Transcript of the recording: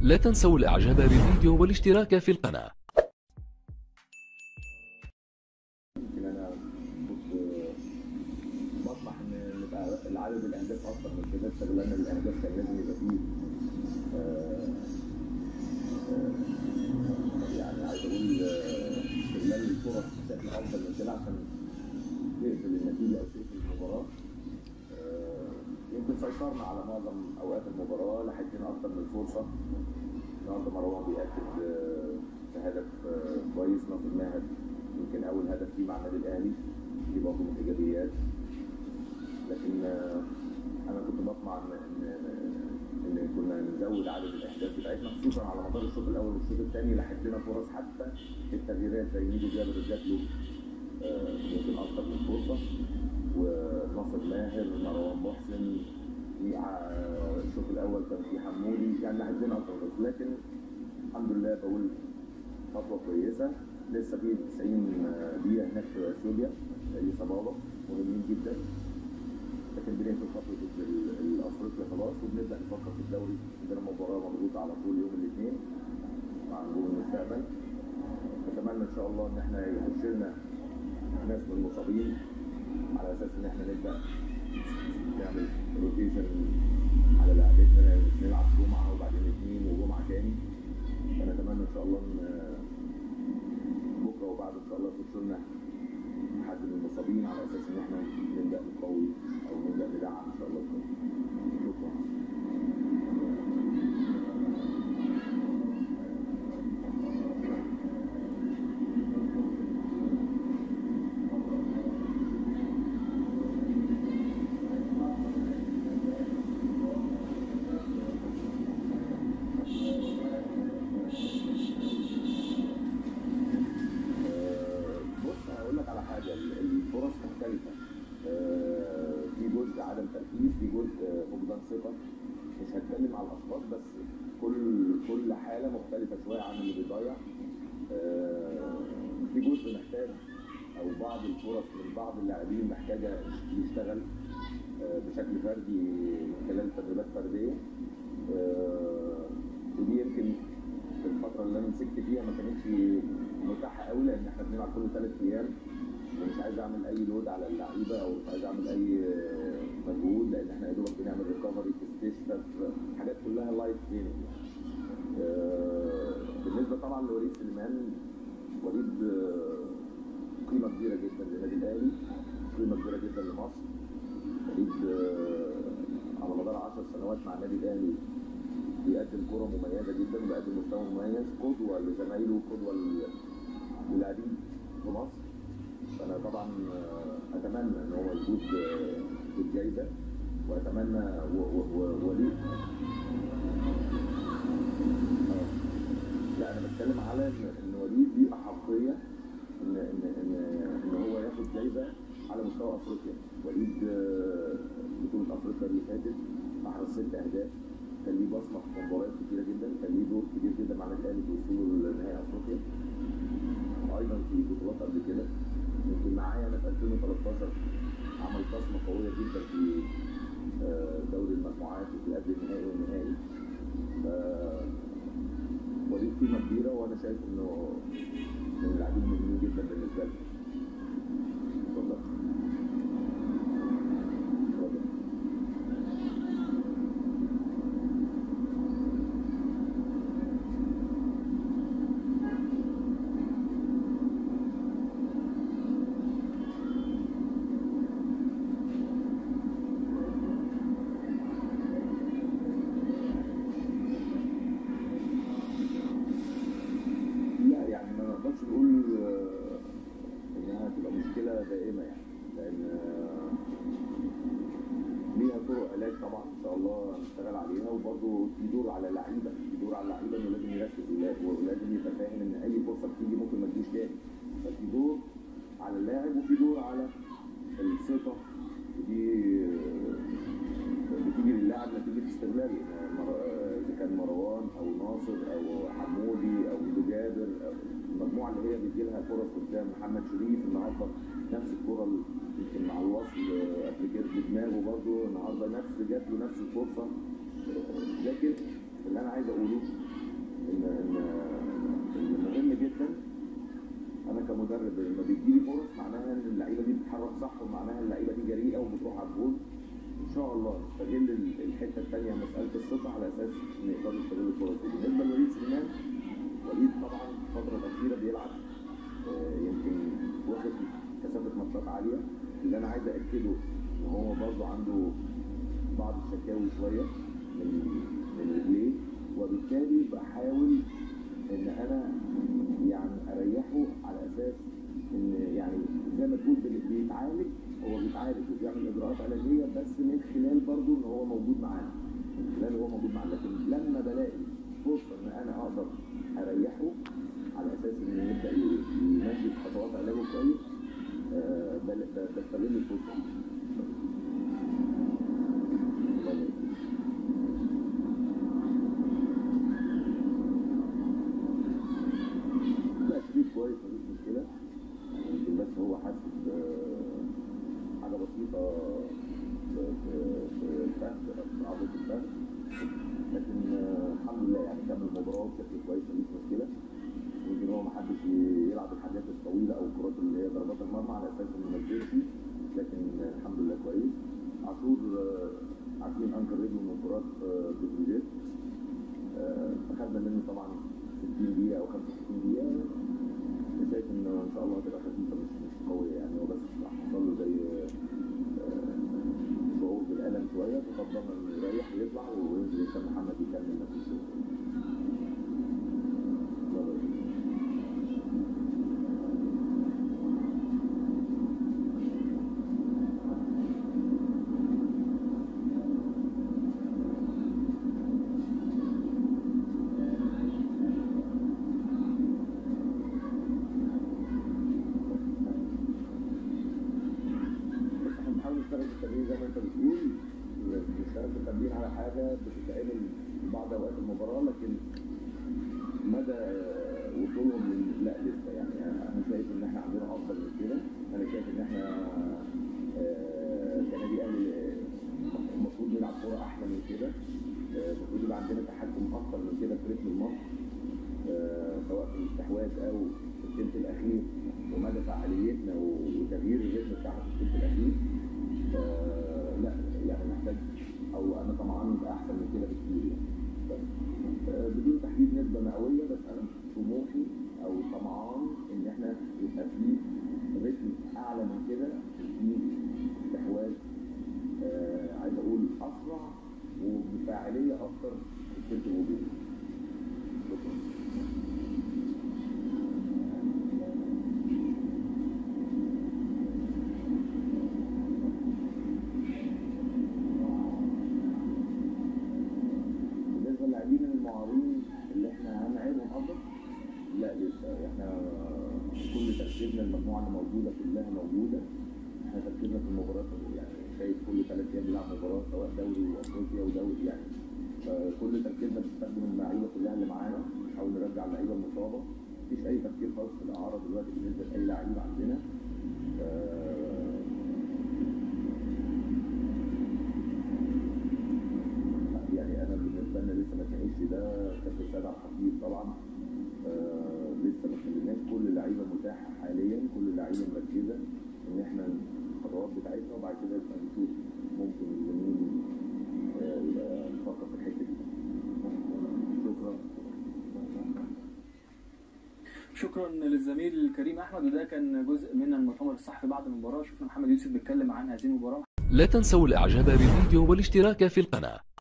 لا تنسوا الاعجاب بالفيديو والاشتراك في القناة يمكن انا كنت بطمح ان نبقى العدد الاهداف اكتر من كده استغلال الاهداف كان لازم يبقى فيه آه، آه، يعني عايز اقول آه، استغلال الفرص بشكل افضل من كده عشان تقفل النتيجه او تقفل المباراه آه، يمكن سيطرنا على معظم اوقات المباراه لحقنا اكتر من فرصه النهارده مروان بيأكد آه، بهدف آه، كويس ناصر ماهر يمكن اول هدف فيه مع النادي الاهلي دي برضه من الايجابيات لكن آه، انا كنت بطمع ان ان ان كنا نزود عدد الاهداف بتاعتنا خصوصا على مدار الشوط الاول والشوط الثاني لحق لنا فرص حتى في التغييرات زي ميدو جابر جات له آه، يمكن اكتر من فرصه وناصر ماهر مروان محسن في ع- الشوط الاول كان في حمودي يعني لحق لنا اكتر من فرصة. لكن الحمد لله بقول خطوه كويسه لسه في 90 دقيقه هناك في اثيوبيا زي صبابه مهمين جدا لكن بنقفل خطوه ال- الافريقيا خلاص وبنبدا نفكر في الدوري عندنا مباراه مضغوطه على طول يوم الاثنين مع نجوم المستقبل نتمنى ان شاء الله ان احنا يخش لنا ناس من المصابين على اساس ان احنا نبدا نعمل روتيشن على لعبتنا نلعب جمعه وبعدين اثنين وجمعه تاني فنتمنى ان شاء الله ان بكره وبعد ان شاء الله يخش لنا حد من المصابين على اساس ان احنا نبدا نقوي او نبدا ندعم ان شاء الله شكرا آه، بص هقول لك على حاجه ال- الفرص مختلفه آه، في جزء عدم تركيز في جزء آه، فقدان ثقه مش هتكلم على الاشخاص بس كل كل حاله مختلفه شويه عن اللي بيضيع آه، في جزء محتاج او بعض الفرص من بعض اللاعبين محتاجه يشتغل آه، بشكل فردي من خلال تدريبات فرديه آه، ودي يمكن في الفترة اللي أنا مسكت فيها ما كانتش متاحة قوي لأن إحنا بنلعب كل ثلاث أيام ومش عايز أعمل أي لود على اللعيبة أو مش عايز أعمل أي مجهود لأن إحنا يا دوبك بنعمل ريكفري في استشفاء في حاجات كلها لايف تريننج بالنسبة طبعا لوليد سليمان وليد آه، قيمة كبيرة جدا للنادي الأهلي قيمة كبيرة جدا لمصر وليد آه، على مدار 10 سنوات مع النادي الأهلي بيقدم كرة مميزة جدا وبيقدم مستوى مميز قدوة لزمايله وقدوة لل- للاعبين في مصر فأنا طبعا آه، أتمنى إن هو يفوز ب- بالجايزة وأتمنى و- و- و- وليد آه. لا أنا بتكلم على إن إن وليد ليه أحقية إن إن إن إن هو ياخد جايزة على مستوى أفريقيا وليد آه، بطولة أفريقيا اللي فاتت أحرز ست أهداف كان ليه بصمه في مباريات كتيره جدا كان ليه دور كبير جدا مع النادي الاهلي في وصوله لنهائي افريقيا ايضا في بطولات قبل كده يمكن معايا انا في 2013 عمل بصمه قويه جدا في آه، دوري المجموعات وفي قبل النهائي والنهائي ف وليه قيمه كبيره وانا شايف انه من اللاعبين المهمين جدا بالنسبه لي اتفضل اتفضل لا يعني ما نقدرش نقول آه، انها تبقى مشكله دائمه يعني لان آه، ليها طرق علاج طبعا ان شاء الله نشتغل عليها وبرضه في دور على اللعيبه في دور على اللعيبه انه لازم يركز ولا- ولازم يبقى فاهم ان اي فرصه بتيجي ممكن ما تجيش تاني ففي دور على اللاعب وفي دور على الثقه ودي آه، بتيجي للاعب نتيجه استغلال آه، مر- آه، اذا كان مروان او ناصر او حمودي او ميدو جابر أو المجموعه اللي هي بيجي لها فرص قدام محمد شريف النهارده نفس الكره اللي يمكن مع الوصل آه، قبل كده بدماغه برضه النهارده نفس جات له نفس الفرصه آه، لكن اللي انا عايز اقوله كمدرب لما بيجيلي فرص معناها ان اللعيبه دي بتتحرك صح ومعناها اللعيبه دي جريئه وبتروح على الجول ان شاء الله نستغل ال- الحته الثانيه مساله الثقه على اساس ان يقدروا يستغلوا الفرص دي بالنسبه لوليد سليمان وليد طبعا الفتره الاخيره بيلعب آه، يمكن واخد كثافه ماتشات عاليه اللي انا عايز اكده ان هو برضه عنده بعض الشكاوي شويه من من رجليه وبالتالي بحاول ان انا يعني اريحه على اساس ان يعني زي ما تقول بي- بيتعالج هو بيتعالج وبيعمل اجراءات علاجيه بس من خلال برضه ان هو موجود معانا من خلال هو موجود معانا لكن لما بلاقي فرصه ان انا اقدر اريحه على اساس ان يبدا ي- يمشي في خطوات علاجه كويس آه، بل- ب- بستغل الفرصه دي. الله يبارك فيك. لا شريك كويس مفيش مشكلة يمكن بس هو حاسس ب- حاجة بسيطة في- في- في الفخذ في عضلة الفخذ لكن آه، الحمد لله يعني كمل المباراة بشكل كويس مفيش مشكلة يمكن هو محدش ي- يلعب الحاجات الطويلة أو الكرات اللي هي ضربات المرمى على أساس إنه ما يجيش لكن آه، الحمد لله كويس عاشور آه، عارفين أنكر رجله من كرات آه، بتروجيت آه، اخذنا منه طبعا 60 دقيقه او 65 دقيقه أنا شايف انه ان شاء الله هتبقى خفيفه مش مش قويه يعني هو بس حصل له زي آه، شعور بالالم شويه ففضلنا انه يريح ويطلع وينزل هشام محمد يكمل نفس الشغل. الله يبارك فيك. احنا بنحاول نشتغل في التمرين زي ما انت بتقول نشتغل في التمرين على حاجه بتتعمل في بعض اوقات المباراه لكن مدى وصولهم لل- لا لسه يعني انا شايف ان احنا عندنا افضل من كده انا شايف ان احنا آه، كنادي اهلي آه، المفروض نلعب كوره احلى من كده آه، المفروض يبقى عندنا تحكم اكتر من كده في رتم الماتش آه، سواء في الاستحواذ او في الثلث الاخير ومدى فعاليتنا وتغيير الريتم بتاعنا في الثلث الاخير آه، لا يعني محتاج او انا طمعان يبقى احسن من كده بكتير يعني بس آه، بدون تحديد نسبه مئويه بس انا طموحي او طمعان ان احنا يبقى في رتم اعلى من كده في استحواذ آه، عايز اقول اسرع وبفاعليه اكتر في الثلث الهجومي شكرا بالنسبه للاعبين المعارين اللي احنا هنعينهم افضل لا لسه احنا كل تركيزنا المجموعه اللي موجوده كلها موجوده احنا تركيزنا في المباريات يعني شايف كل ثلاث ايام بنلعب مباراه سواء دوري وافريقيا ودوري يعني فكل تركيزنا بنستخدم اللعيبه كلها اللي معانا نحاول نرجع اللعيبه المصابه مفيش اي تفكير خالص في الاعراض دلوقتي بالنسبه لاي لعيب عندنا آه، يعني انا بالنسبه لنا لسه ما كانش ده كابتن سيد عبد الحفيظ طبعا آه لسه ما خليناش كل اللعيبه متاحه حاليا كل اللعيبه مركزه ان احنا الخطوات بتاعتنا وبعد كده يبقى نشوف ممكن مين آه يبقى نفكر في الحته دي شكرا شكرا للزميل الكريم احمد وده كان جزء من المؤتمر الصحفي بعد المباراه شفنا محمد يوسف بيتكلم عن هذه المباراه لا تنسوا الاعجاب بالفيديو والاشتراك في القناة